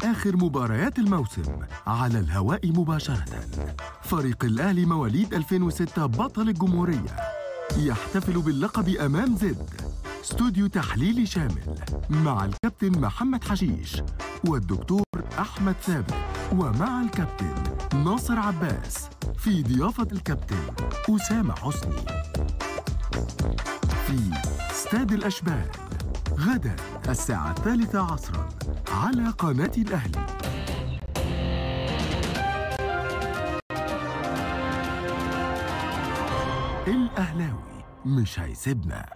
آخر مباريات الموسم على الهواء مباشرة فريق الأهلي مواليد 2006 بطل الجمهورية يحتفل باللقب أمام زد استوديو تحليلي شامل مع الكابتن محمد حشيش والدكتور أحمد ثابت ومع الكابتن ناصر عباس في ضيافة الكابتن أسامة حسني في استاد الأشبال غدا الساعة الثالثة عصرا على قناة الأهلي الأهلاوي مش هيسيبنا